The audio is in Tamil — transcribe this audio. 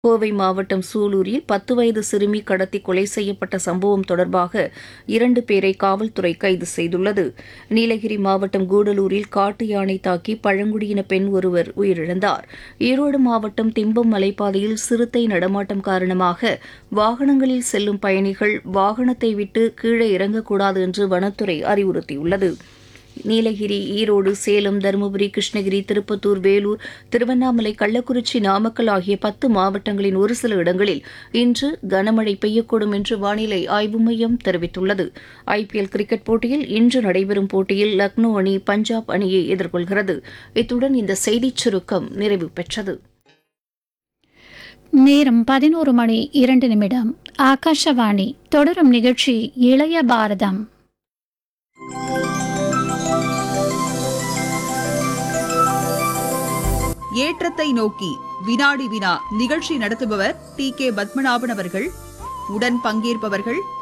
கோவை மாவட்டம் சூலூரில் பத்து வயது சிறுமி கடத்தி கொலை செய்யப்பட்ட சம்பவம் தொடர்பாக இரண்டு பேரை காவல்துறை கைது செய்துள்ளது நீலகிரி மாவட்டம் கூடலூரில் காட்டு யானை தாக்கி பழங்குடியின பெண் ஒருவர் உயிரிழந்தார் ஈரோடு மாவட்டம் திம்பம் மலைப்பாதையில் சிறுத்தை நடமாட்டம் காரணமாக வாகனங்களில் செல்லும் பயணிகள் வாகனத்தை விட்டு கீழே இறங்கக்கூடாது என்று வனத்துறை அறிவுறுத்தியுள்ளது நீலகிரி ஈரோடு சேலம் தருமபுரி கிருஷ்ணகிரி திருப்பத்தூர் வேலூர் திருவண்ணாமலை கள்ளக்குறிச்சி நாமக்கல் ஆகிய பத்து மாவட்டங்களின் ஒரு சில இடங்களில் இன்று கனமழை பெய்யக்கூடும் என்று வானிலை ஆய்வு மையம் தெரிவித்துள்ளது ஐபிஎல் கிரிக்கெட் போட்டியில் இன்று நடைபெறும் போட்டியில் லக்னோ அணி பஞ்சாப் அணியை எதிர்கொள்கிறது இத்துடன் இந்த செய்திச் சுருக்கம் நிறைவு பெற்றது நேரம் பதினோரு மணி இரண்டு நிமிடம் ஆகாஷவாணி தொடரும் நிகழ்ச்சி இளைய பாரதம் ஏற்றத்தை நோக்கி வினாடி வினா நிகழ்ச்சி நடத்துபவர் டி கே பத்மநாபன் அவர்கள் உடன் பங்கேற்பவர்கள்